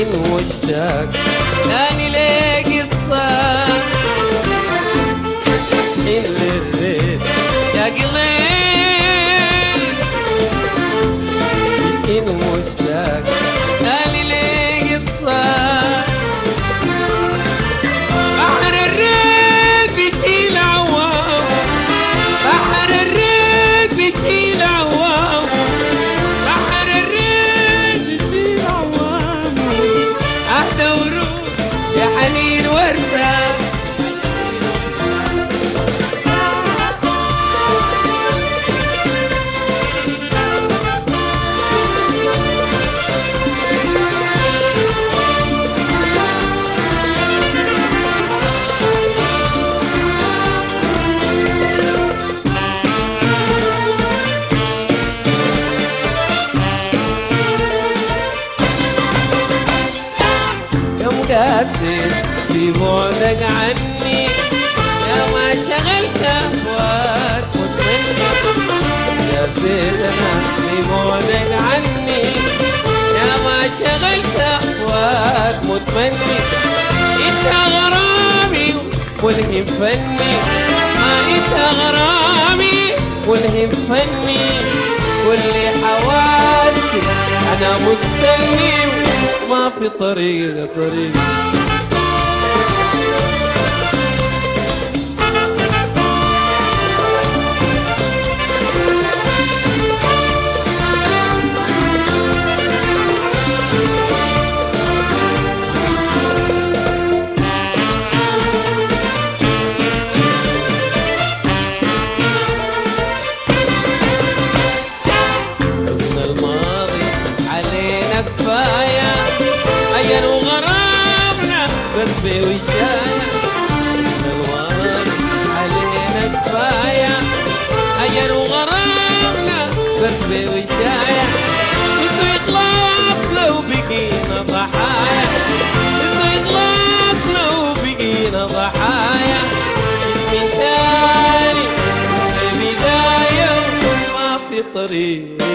مسكين وشاك تاني ليه قصة مسكين للريت يا قليل مسكين وشاك تاني ليه قصة بحر الريق بيشيل عوام بحر الريق بيشيل عوام بحر الريق بيشيل عوام اهدى ورود يا حنين ورثة يوم قاسيت في بعدك عني يا ما شغلت أفوات متمني يا سيدنا في بعدك عني يا ما شغلت أفوات متمني انت غرامي والهم فني ما انت غرامي والهم فني كل حواسي انا مستني ما في طريقة طريق حزن الماضي علينا كفاية عين وغرامنا بس بوشاية حزن الماضي علينا كفاية عين وغرامنا بس بوشاية اسمي خلاص لو بقينا ضحايا اسمي خلاص لو بقينا ضحايا من تاني بداية ما في طريق